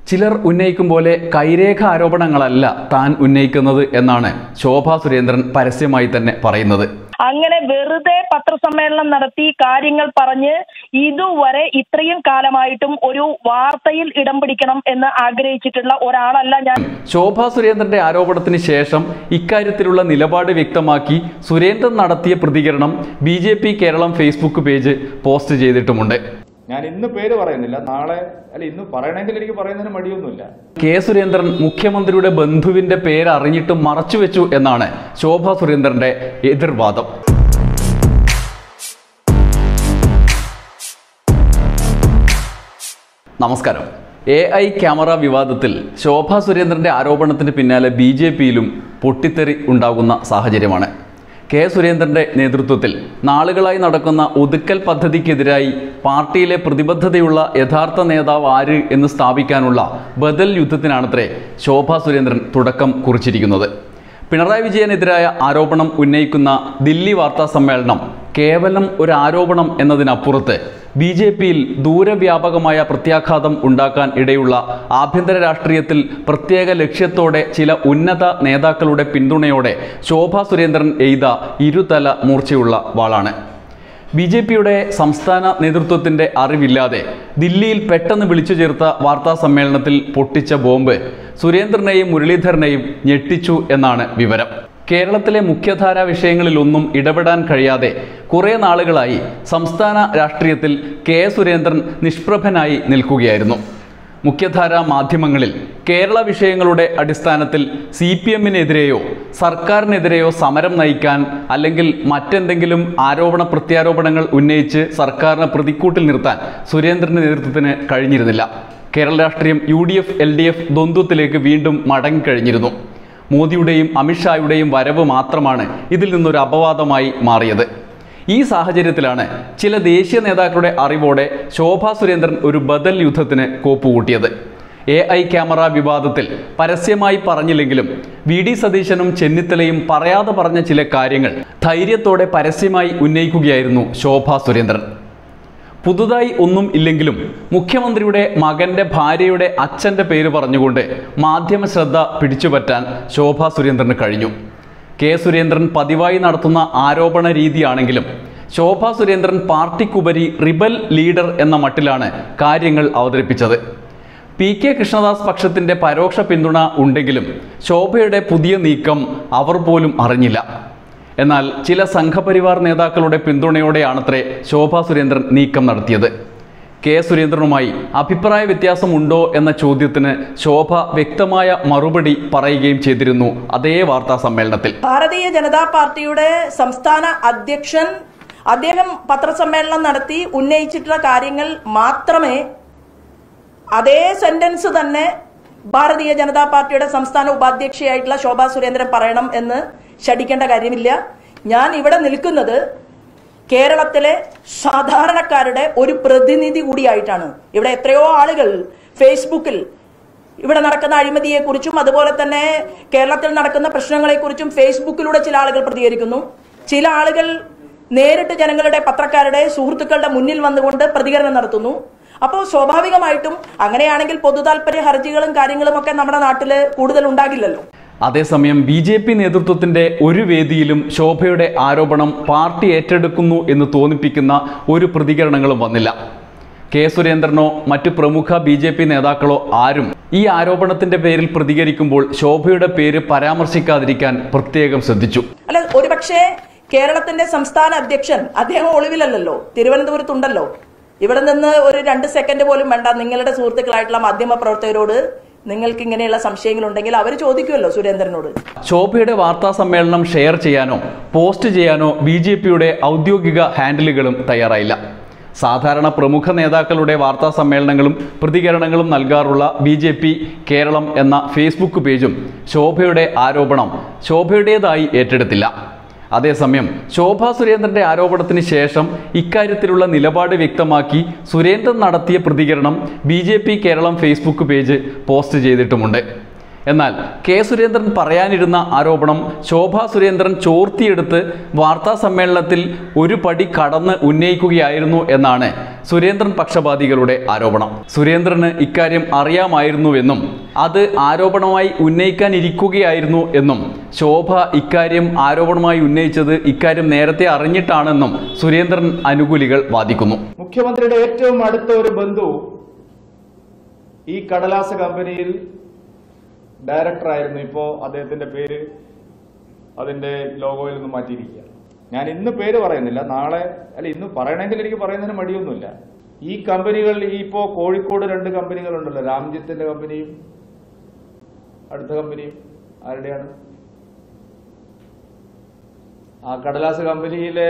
ചിലർ ഉന്നയിക്കും പോലെ കൈരേഖ ആരോപണങ്ങളല്ല താൻ ഉന്നയിക്കുന്നത് എന്നാണ് ശോഭാ സുരേന്ദ്രൻ പരസ്യമായി തന്നെ പറയുന്നത് അങ്ങനെ വെറുതെ പത്രസമ്മേളനം നടത്തി കാര്യങ്ങൾ പറഞ്ഞ് ഇതുവരെ ഇത്രയും കാലമായിട്ടും ഒരു വാർത്തയിൽ ഇടം പിടിക്കണം എന്ന് ആഗ്രഹിച്ചിട്ടുള്ള ഒരാളല്ല ഞാൻ ശോഭാ സുരേന്ദ്രന്റെ ആരോപണത്തിന് ശേഷം ഇക്കാര്യത്തിലുള്ള നിലപാട് വ്യക്തമാക്കി സുരേന്ദ്രൻ നടത്തിയ പ്രതികരണം B Keralam Facebook page post ചെയ്തിട്ടുമുണ്ട് ഞാൻ ഇന്ന് പേര് പറയുന്നില്ല നാളെ അല്ല ഇന്ന് പറയണമെങ്കിൽ എനിക്ക് പറയുന്നതിന് മടിയൊന്നുമില്ല കെ സുരേന്ദ്രൻ മുഖ്യമന്ത്രിയുടെ ബന്ധുവിന്റെ പേര് അറിഞ്ഞിട്ടും മറച്ചുവെച്ചു എന്നാണ് ശോഭാ സുരേന്ദ്രന്റെ എതിർവാദം നമസ്കാരം എ ഐ ക്യാമറ വിവാദത്തിൽ ശോഭാ സുരേന്ദ്രന്റെ ആരോപണത്തിന് പിന്നാലെ ബി ജെ പിയിലും പൊട്ടിത്തെറി ഉണ്ടാകുന്ന സാഹചര്യമാണ് കെ സുരേന്ദ്രന്റെ നേതൃത്വത്തിൽ നാളുകളായി നടക്കുന്ന ഒതുക്കൽ പദ്ധതിക്കെതിരായി പാർട്ടിയിലെ പ്രതിബദ്ധതയുള്ള യഥാർത്ഥ നേതാവ് ആര് എന്ന് സ്ഥാപിക്കാനുള്ള ബദൽ യുദ്ധത്തിനാണത്രേ ശോഭാ സുരേന്ദ്രൻ തുടക്കം കുറിച്ചിരിക്കുന്നത് പിണറായി വിജയനെതിരായ ആരോപണം ഉന്നയിക്കുന്ന ദില്ലി വാർത്താ സമ്മേളനം കേവലം ഒരു ആരോപണം എന്നതിനപ്പുറത്ത് ബി ജെ പിയിൽ ദൂരവ്യാപകമായ പ്രത്യാഘാതം ഉണ്ടാക്കാൻ ഇടയുള്ള ആഭ്യന്തര രാഷ്ട്രീയത്തിൽ പ്രത്യേക ലക്ഷ്യത്തോടെ ചില ഉന്നത നേതാക്കളുടെ പിന്തുണയോടെ ശോഭാ സുരേന്ദ്രൻ എയ്ത ഇരുതല മൂർച്ചയുള്ള വാളാണ് ബി ജെ പിയുടെ സംസ്ഥാന നേതൃത്വത്തിന്റെ അറിവില്ലാതെ ദില്ലിയിൽ പെട്ടെന്ന് വിളിച്ചു ചേർത്ത വാർത്താ സമ്മേളനത്തിൽ പൊട്ടിച്ച ബോംബ് സുരേന്ദ്രനെയും മുരളീധരനെയും ഞെട്ടിച്ചു എന്നാണ് വിവരം കേരളത്തിലെ മുഖ്യധാരാ വിഷയങ്ങളിലൊന്നും ഇടപെടാൻ കഴിയാതെ കുറേ നാളുകളായി സംസ്ഥാന രാഷ്ട്രീയത്തിൽ കെ സുരേന്ദ്രൻ നിഷ്പ്രഭനായി നിൽക്കുകയായിരുന്നു മുഖ്യധാരാ മാധ്യമങ്ങളിൽ കേരള വിഷയങ്ങളുടെ അടിസ്ഥാനത്തിൽ സി പി എമ്മിനെതിരെയോ സർക്കാരിനെതിരെയോ സമരം നയിക്കാൻ അല്ലെങ്കിൽ മറ്റെന്തെങ്കിലും ആരോപണ പ്രത്യാരോപണങ്ങൾ ഉന്നയിച്ച് സർക്കാരിനെ പ്രതിക്കൂട്ടിൽ നിർത്താൻ സുരേന്ദ്രന്റെ നേതൃത്വത്തിന് കഴിഞ്ഞിരുന്നില്ല കേരള രാഷ്ട്രീയം U D F L D F ദ്വന്ദ്വത്തിലേക്ക് വീണ്ടും മടങ്ങിക്കഴിഞ്ഞിരുന്നു മോദിയുടെയും അമിത്ഷായുടെയും വരവ് മാത്രമാണ് ഇതിൽ നിന്നൊരു അപവാദമായി മാറിയത് ഈ സാഹചര്യത്തിലാണ് ചില ദേശീയ നേതാക്കളുടെ അറിവോടെ ശോഭാ സുരേന്ദ്രൻ ഒരു ബദൽ യുദ്ധത്തിന് കോപ്പുകൂട്ടിയത് എ ഐ ക്യാമറ വിവാദത്തിൽ പരസ്യമായി പറഞ്ഞില്ലെങ്കിലും വി ഡി സതീശനും ചെന്നിത്തലയും പറയാതെ പറഞ്ഞ ചില കാര്യങ്ങൾ ധൈര്യത്തോടെ പരസ്യമായി ഉന്നയിക്കുകയായിരുന്നു ശോഭാ സുരേന്ദ്രൻ പുതുതായി ഒന്നും ഇല്ലെങ്കിലും മുഖ്യമന്ത്രിയുടെ മകന്റെ ഭാര്യയുടെ അച്ഛന്റെ പേര് പറഞ്ഞുകൊണ്ട് മാധ്യമ ശ്രദ്ധ പിടിച്ചുപറ്റാൻ ശോഭാ സുരേന്ദ്രന് കഴിഞ്ഞു കെ സുരേന്ദ്രൻ പതിവായി നടത്തുന്ന ആരോപണ രീതിയാണെങ്കിലും ശോഭാ സുരേന്ദ്രൻ പാർട്ടിക്കുപരി റിബൽ ലീഡർ എന്ന മട്ടിലാണ് കാര്യങ്ങൾ അവതരിപ്പിച്ചത് പി കെ കൃഷ്ണദാസ് പക്ഷത്തിന്റെ പരോക്ഷ പിന്തുണ ഉണ്ടെങ്കിലും ശോഭയുടെ പുതിയ നീക്കം അവർ പോലും അറിഞ്ഞില്ല എന്നാൽ ചില സംഘപരിവാർ നേതാക്കളുടെ പിന്തുണയോടെയാണത്രേ ശോഭാ സുരേന്ദ്രൻ നീക്കം നടത്തിയത് കെ സുരേന്ദ്രനുമായി അഭിപ്രായ വ്യത്യാസമുണ്ടോ എന്ന ചോദ്യത്തിന് ശോഭ വ്യക്തമായ മറുപടി പറയുകയും ചെയ്തിരുന്നു അതേ വാർത്താ സമ്മേളനത്തിൽ ഭാരതീയ ജനതാ പാർട്ടിയുടെ സംസ്ഥാന അധ്യക്ഷൻ അദ്ദേഹം പത്രസമ്മേളനം നടത്തി ഉന്നയിച്ചിട്ടുള്ള കാര്യങ്ങൾ മാത്രമേ അതേ സെന്റൻസ് തന്നെ ഭാരതീയ ജനതാ പാർട്ടിയുടെ സംസ്ഥാന ഉപാധ്യക്ഷയായിട്ടുള്ള ശോഭാ സുരേന്ദ്രൻ പറയണം എന്ന് ശടിക്കേണ്ട കാര്യമില്ല ഞാൻ ഇവിടെ നിൽക്കുന്നത് കേരളത്തിലെ സാധാരണക്കാരുടെ ഒരു പ്രതിനിധി കൂടിയായിട്ടാണ് ഇവിടെ എത്രയോ ആളുകൾ ഫേസ്ബുക്കിൽ ഇവിടെ നടക്കുന്ന അഴിമതിയെക്കുറിച്ചും അതുപോലെ തന്നെ കേരളത്തിൽ നടക്കുന്ന പ്രശ്നങ്ങളെക്കുറിച്ചും ഫേസ്ബുക്കിലൂടെ ചില ആളുകൾ പ്രതികരിക്കുന്നു ചില ആളുകൾ നേരിട്ട് ജനങ്ങളുടെ പത്രക്കാരുടെ സുഹൃത്തുക്കളുടെ മുന്നിൽ വന്നുകൊണ്ട് പ്രതികരണം നടത്തുന്നു അപ്പോൾ സ്വാഭാവികമായിട്ടും അങ്ങനെയാണെങ്കിൽ പൊതു താല്പര്യ ഹർജികളും കാര്യങ്ങളും ഒക്കെ നമ്മുടെ നാട്ടിൽ കൂടുതൽ ഉണ്ടാകില്ലല്ലോ അതേസമയം ബി ജെ പി നേതൃത്വത്തിന്റെ ഒരു വേദിയിലും ശോഭയുടെ ആരോപണം പാർട്ടി ഏറ്റെടുക്കുന്നു എന്ന് തോന്നിപ്പിക്കുന്ന ഒരു പ്രതികരണങ്ങളും വന്നില്ല കെ സുരേന്ദ്രനോ മറ്റു പ്രമുഖ ബി ജെ പി നേതാക്കളോ ആരും ഈ ആരോപണത്തിന്റെ പേരിൽ പ്രതികരിക്കുമ്പോൾ ശോഭയുടെ പേര് പരാമർശിക്കാതിരിക്കാൻ പ്രത്യേകം ശ്രദ്ധിച്ചു അല്ല ഒരുപക്ഷെ കേരളത്തിന്റെ സംസ്ഥാന അധ്യക്ഷൻ അദ്ദേഹം ഒളിവിലല്ലല്ലോ തിരുവനന്തപുരത്തുണ്ടല്ലോ ഇവിടെ നിന്ന് ഒരു രണ്ട് സെക്കൻഡ് പോലും വേണ്ട നിങ്ങളുടെ സുഹൃത്തുക്കളായിട്ടുള്ള മാധ്യമ പ്രവർത്തകരോട് നിങ്ങൾക്ക് ഇങ്ങനെയുള്ള സംശയങ്ങൾ ഉണ്ടെങ്കിൽ അവർ ചോദിക്കുമല്ലോ സുരേന്ദ്രനോട് ശോഭയുടെ വാർത്താ സമ്മേളനം ഷെയർ ചെയ്യാനോ പോസ്റ്റ് ചെയ്യാനോ ബി ജെ പിയുടെ ഔദ്യോഗിക ഹാൻഡിലുകളും തയ്യാറായില്ല സാധാരണ പ്രമുഖ നേതാക്കളുടെ വാർത്താ സമ്മേളനങ്ങളും പ്രതികരണങ്ങളും നൽകാറുള്ള ബി ജെ പി കേരളം എന്ന ഫേസ്ബുക്ക് പേജും ശോഭയുടെ ആരോപണം ശോഭയുടേതായി ഏറ്റെടുത്തില്ല അതേസമയം ശോഭാ സുരേന്ദ്രന്റെ ആരോപണത്തിന് ശേഷം ഇക്കാര്യത്തിലുള്ള നിലപാട് വ്യക്തമാക്കി സുരേന്ദ്രൻ നടത്തിയ പ്രതികരണം B J P Keralam Facebook page post ചെയ്തിട്ടുമുണ്ട് എന്നാൽ കെ സുരേന്ദ്രൻ പറയാനിരുന്ന ആരോപണം ശോഭാ സുരേന്ദ്രൻ ചോർത്തിയെടുത്ത് വാർത്താ സമ്മേളനത്തിൽ ഒരു പടി കടന്ന് ഉന്നയിക്കുകയായിരുന്നു എന്നാണ് സുരേന്ദ്രൻ പക്ഷപാതികളുടെ ആരോപണം സുരേന്ദ്രന് ഇക്കാര്യം അറിയാമായിരുന്നുവെന്നും അത് ആരോപണമായി ഉന്നയിക്കാനിരിക്കുകയായിരുന്നു എന്നും ശോഭ ഇക്കാര്യം ആരോപണമായി ഉന്നയിച്ചത് ഇക്കാര്യം നേരത്തെ അറിഞ്ഞിട്ടാണെന്നും സുരേന്ദ്രൻ അനുകൂലികൾ വാദിക്കുന്നു മുഖ്യമന്ത്രിയുടെ ഏറ്റവും അടുത്ത ഒരു ബന്ധു ഈ കടലാസ കമ്പനിയിൽ ഡയറക്ടറായിരുന്നു ഇപ്പോ അദ്ദേഹത്തിന്റെ പേര് അതിന്റെ ലോഗോയിൽ നിന്ന് മാറ്റിയിരിക്കുക ഞാൻ ഇന്ന് പേര് പറയുന്നില്ല നാളെ അല്ല ഇന്ന് പറയണമെങ്കിൽ എനിക്ക് പറയുന്നതിന് മടിയൊന്നുമില്ല ഈ കമ്പനികൾ ഈ ഇപ്പോ കോഴിക്കോട് രണ്ട് കമ്പനികളുണ്ടല്ലോ രാംജിത്തിന്റെ കമ്പനിയും അടുത്ത കമ്പനിയും ആരുടെയാണ് ആ കടലാസ് കമ്പനിയിലെ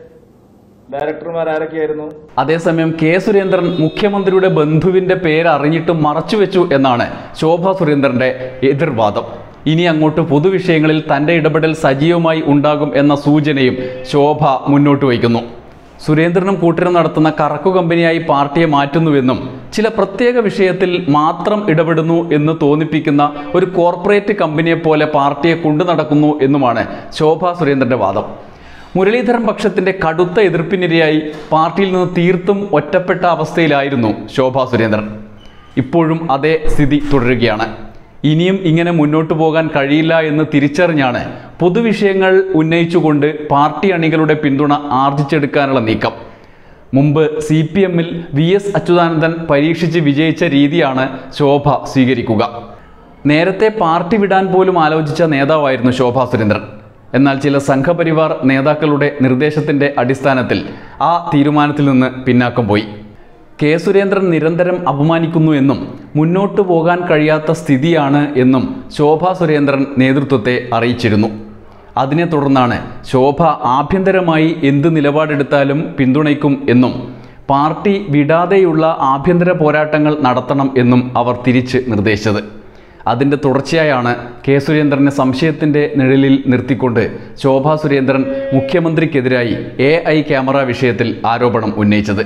ഡയറക്ടർമാർ ആരൊക്കെയായിരുന്നു അതേസമയം കെ സുരേന്ദ്രൻ മുഖ്യമന്ത്രിയുടെ ബന്ധുവിന്റെ പേര് അറിഞ്ഞിട്ട് മറച്ചുവെച്ചു എന്നാണ് ശോഭ സുരേന്ദ്രന്റെ എതിർവാദം ഇനി അങ്ങോട്ട് പൊതുവിഷയങ്ങളിൽ തന്റെ ഇടപെടൽ സജീവമായി ഉണ്ടാകും എന്ന സൂചനയും ശോഭ മുന്നോട്ട് വയ്ക്കുന്നു സുരേന്ദ്രനും കൂട്ടരും നടത്തുന്ന കറക്കു കമ്പനിയായി പാർട്ടിയെ മാറ്റുന്നുവെന്നും ചില പ്രത്യേക വിഷയത്തിൽ മാത്രം ഇടപെടുന്നു എന്ന് തോന്നിപ്പിക്കുന്ന ഒരു കോർപ്പറേറ്റ് കമ്പനിയെ പോലെ പാർട്ടിയെ കൊണ്ടു നടക്കുന്നു എന്നുമാണ് ശോഭ സുരേന്ദ്രന്റെ വാദം മുരളീധരൻ പക്ഷത്തിന്റെ കടുത്ത എതിർപ്പിനിരയായി പാർട്ടിയിൽ നിന്ന് തീർത്തും ഒറ്റപ്പെട്ട അവസ്ഥയിലായിരുന്നു ശോഭാ സുരേന്ദ്രൻ ഇപ്പോഴും അതേ സ്ഥിതി തുടരുകയാണ് ഇനിയും ഇങ്ങനെ മുന്നോട്ടു പോകാൻ കഴിയില്ല എന്ന് തിരിച്ചറിഞ്ഞാണ് പൊതുവിഷയങ്ങൾ ഉന്നയിച്ചുകൊണ്ട് പാർട്ടി അണികളുടെ പിന്തുണ ആർജിച്ചെടുക്കാനുള്ള നീക്കം മുമ്പ് സി പി എമ്മിൽ വി എസ് അച്യുതാനന്ദൻ പരീക്ഷിച്ച് വിജയിച്ച രീതിയാണ് ശോഭ സ്വീകരിക്കുക നേരത്തെ പാർട്ടി വിടാൻ പോലും ആലോചിച്ച നേതാവായിരുന്നു ശോഭാ സുരേന്ദ്രൻ എന്നാൽ ചില സംഘപരിവാർ നേതാക്കളുടെ നിർദ്ദേശത്തിന്റെ അടിസ്ഥാനത്തിൽ ആ തീരുമാനത്തിൽ നിന്ന് പിന്നാക്കം പോയി കെ സുരേന്ദ്രൻ നിരന്തരം അപമാനിക്കുന്നു എന്നും മുന്നോട്ടു പോകാൻ കഴിയാത്ത സ്ഥിതിയാണ് എന്നും ശോഭാ സുരേന്ദ്രൻ നേതൃത്വത്തെ അറിയിച്ചിരുന്നു അതിനെ തുടർന്നാണ് ശോഭ ആഭ്യന്തരമായി എന്ത് നിലപാടെടുത്താലും പിന്തുണയ്ക്കും എന്നും പാർട്ടി വിടാതെയുള്ള ആഭ്യന്തര പോരാട്ടങ്ങൾ നടത്തണം എന്നും അവർ തിരിച്ച് നിർദ്ദേശിച്ചത് അതിൻ്റെ തുടർച്ചയായാണ് കെ സുരേന്ദ്രനെ സംശയത്തിൻ്റെ നിഴലിൽ നിർത്തിക്കൊണ്ട് ശോഭാ സുരേന്ദ്രൻ മുഖ്യമന്ത്രിക്കെതിരായി എ ഐ ക്യാമറ വിഷയത്തിൽ ആരോപണം ഉന്നയിച്ചത്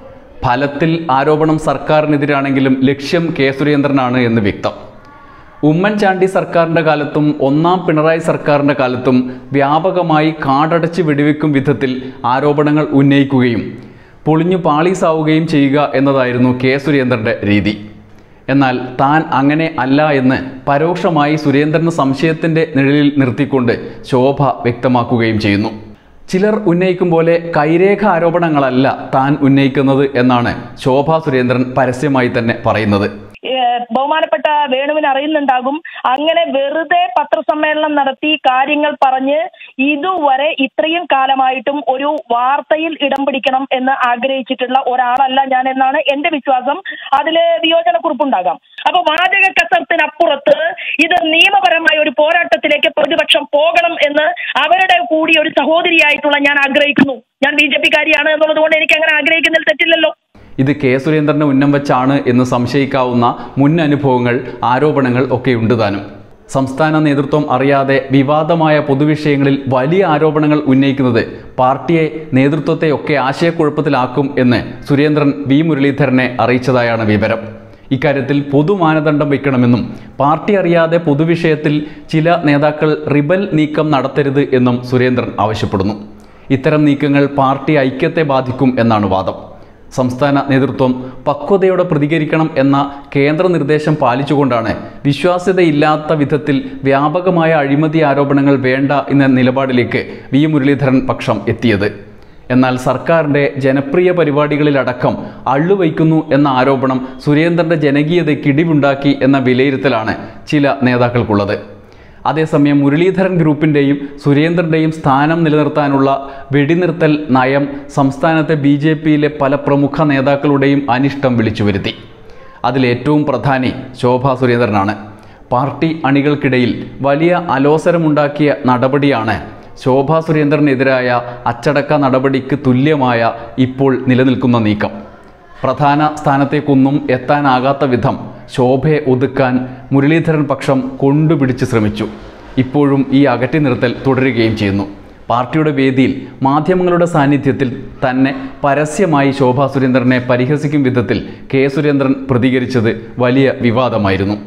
ഫലത്തിൽ ആരോപണം സർക്കാരിനെതിരാണെങ്കിലും ലക്ഷ്യം കെ സുരേന്ദ്രനാണ് എന്ന് വ്യക്തം ഉമ്മൻചാണ്ടി സർക്കാരിൻ്റെ കാലത്തും ഒന്നാം പിണറായി സർക്കാരിൻ്റെ കാലത്തും വ്യാപകമായി കാടടച്ച് വെടിവെക്കും വിധത്തിൽ ആരോപണങ്ങൾ ഉന്നയിക്കുകയും പൊളിഞ്ഞു പാളീസാവുകയും ചെയ്യുക എന്നതായിരുന്നു കെ സുരേന്ദ്രൻ്റെ രീതി എന്നാൽ താൻ അങ്ങനെ അല്ല എന്ന് പരോക്ഷമായി സുരേന്ദ്രന് സംശയത്തിൻ്റെ നിഴലിൽ നിർത്തിക്കൊണ്ട് ശോഭ വ്യക്തമാക്കുകയും ചെയ്യുന്നു ചിലർ ഉന്നയിക്കും പോലെ കൈരേഖ ആരോപണങ്ങളല്ല താൻ ഉന്നയിക്കുന്നത് എന്നാണ് ശോഭ സുരേന്ദ്രൻ പരസ്യമായി തന്നെ പറയുന്നത് ഏഹ് ബഹുമാനപ്പെട്ട വേണുവിന് അറിയുന്നുണ്ടാകും അങ്ങനെ വെറുതെ പത്രസമ്മേളനം നടത്തി കാര്യങ്ങൾ പറഞ്ഞ് ഇതുവരെ ഇത്രയും കാലമായിട്ടും ഒരു വാർത്തയിൽ ഇടം പിടിക്കണം എന്ന് ആഗ്രഹിച്ചിട്ടുള്ള ഒരാളല്ല ഞാൻ എന്നാണ് എന്റെ വിശ്വാസം അതില് വിയോജനക്കുറിപ്പുണ്ടാകാം അപ്പൊ വാചക കസർത്തിനപ്പുറത്ത് ഇത് നിയമപരമായ ഒരു പോരാട്ടത്തിലേക്ക് പ്രതിപക്ഷം പോകണം എന്ന് അവരുടെ കൂടി ഒരു സഹോദരിയായിട്ടുള്ള ഞാൻ ആഗ്രഹിക്കുന്നു ഞാൻ ബി ജെ പിക്കാരിയാണ് എന്നുള്ളത് കൊണ്ട് എനിക്ക് അങ്ങനെ ആഗ്രഹിക്കുന്നതിൽ തെറ്റില്ലല്ലോ ഇത് കെ സുരേന്ദ്രന് ഉന്നം വെച്ചാണ് എന്ന് സംശയിക്കാവുന്ന മുൻ അനുഭവങ്ങൾ ആരോപണങ്ങൾ ഒക്കെ ഉണ്ട് താനും സംസ്ഥാന നേതൃത്വം അറിയാതെ വിവാദമായ പൊതുവിഷയങ്ങളിൽ വലിയ ആരോപണങ്ങൾ ഉന്നയിക്കുന്നത് പാർട്ടിയെ നേതൃത്വത്തെ ഒക്കെ ആശയക്കുഴപ്പത്തിലാക്കും എന്ന് സുരേന്ദ്രൻ വി മുരളീധരനെ അറിയിച്ചതായാണ് വിവരം ഇക്കാര്യത്തിൽ പൊതുമാനദണ്ഡം വയ്ക്കണമെന്നും പാർട്ടി അറിയാതെ പൊതുവിഷയത്തിൽ ചില നേതാക്കൾ റിബൽ നീക്കം നടത്തരുത് എന്നും സുരേന്ദ്രൻ ആവശ്യപ്പെടുന്നു ഇത്തരം നീക്കങ്ങൾ പാർട്ടി ഐക്യത്തെ ബാധിക്കും എന്നാണ് വാദം സംസ്ഥാന നേതൃത്വം പക്വതയോടെ പ്രതികരിക്കണം എന്ന കേന്ദ്ര നിർദ്ദേശം പാലിച്ചുകൊണ്ടാണ് വിശ്വാസ്യതയില്ലാത്ത വിധത്തിൽ വ്യാപകമായ അഴിമതി ആരോപണങ്ങൾ വേണ്ട എന്ന നിലപാടിലേക്ക് വി മുരളീധരൻ പക്ഷം എത്തിയത് എന്നാൽ സർക്കാരിൻ്റെ ജനപ്രിയ പരിപാടികളിലടക്കം അള്ളുവയ്ക്കുന്നു എന്ന ആരോപണം സുരേന്ദ്രൻ്റെ ജനകീയതയ്ക്ക് ഇടിവുണ്ടാക്കി എന്ന വിലയിരുത്തലാണ് ചില നേതാക്കൾക്കുള്ളത് അതേസമയം മുരളീധരൻ ഗ്രൂപ്പിൻ്റെയും സുരേന്ദ്രൻ്റെയും സ്ഥാനം നിലനിർത്താനുള്ള വെടിനിർത്തൽ നയം സംസ്ഥാനത്തെ ബി ജെ പിയിലെ പല പ്രമുഖ നേതാക്കളുടെയും അനിഷ്ടം വിളിച്ചു വരുത്തി അതിലേറ്റവും പ്രധാനി ശോഭാ സുരേന്ദ്രനാണ് പാർട്ടി അണികൾക്കിടയിൽ വലിയ അലോസരമുണ്ടാക്കിയ നടപടിയാണ് ശോഭാ സുരേന്ദ്രനെതിരായ അച്ചടക്ക നടപടിക്ക് തുല്യമായ ഇപ്പോൾ നിലനിൽക്കുന്ന നീക്കം പ്രധാന സ്ഥാനത്തേക്കൊന്നും എത്താനാകാത്ത വിധം ശോഭയെ ഒതുക്കാൻ മുരളീധരൻ പക്ഷം കൊണ്ടുപിടിച്ച് ശ്രമിച്ചു ഇപ്പോഴും ഈ അകറ്റി നിർത്തൽ തുടരുകയും ചെയ്യുന്നു പാർട്ടിയുടെ വേദിയിൽ മാധ്യമങ്ങളുടെ സാന്നിധ്യത്തിൽ തന്നെ പരസ്യമായി ശോഭാ സുരേന്ദ്രനെ പരിഹസിക്കും വിധത്തിൽ കെ സുരേന്ദ്രൻ പ്രതികരിച്ചത് വലിയ വിവാദമായിരുന്നു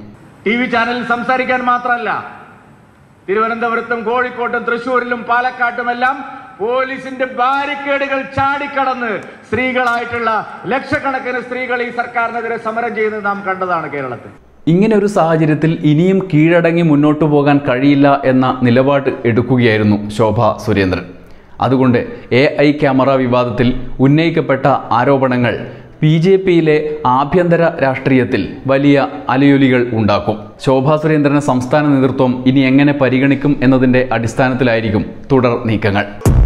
ടി വി ചാനലിൽ സംസാരിക്കാൻ മാത്രമല്ല തിരുവനന്തപുരത്തും കോഴിക്കോട്ടും തൃശൂരിലും പാലക്കാട്ടുമെല്ലാം പോലീസിന്റെ ബാരിക്കേഡുകൾ ചാടിക്കടന്ന് സ്ത്രീകളായിട്ടുള്ള ലക്ഷക്കണക്കിന് സ്ത്രീകൾ ഈ സർക്കാരിനെതിരെ സമരം ചെയ്യുന്നത് നാം കണ്ടതാണ് കേരളത്തിൽ ഇങ്ങനെ ഒരു സാഹചര്യത്തിൽ ഇനിയും കീഴടങ്ങി മുന്നോട്ടു പോകാൻ കഴിയില്ല എന്ന നിലപാട് എടുക്കുകയായിരുന്നു ശോഭ സുരേന്ദ്രൻ അതുകൊണ്ട് എ ഐ ക്യാമറ വിവാദത്തിൽ ഉന്നയിക്കപ്പെട്ട ആരോപണങ്ങൾ ബി ജെ പിയിലെ ആഭ്യന്തര രാഷ്ട്രീയത്തിൽ വലിയ അലയൊലികൾ ഉണ്ടാക്കും ശോഭാ സുരേന്ദ്രനെ സംസ്ഥാന നേതൃത്വം ഇനി എങ്ങനെ പരിഗണിക്കും എന്നതിൻ്റെ അടിസ്ഥാനത്തിലായിരിക്കും തുടർ നീക്കങ്ങൾ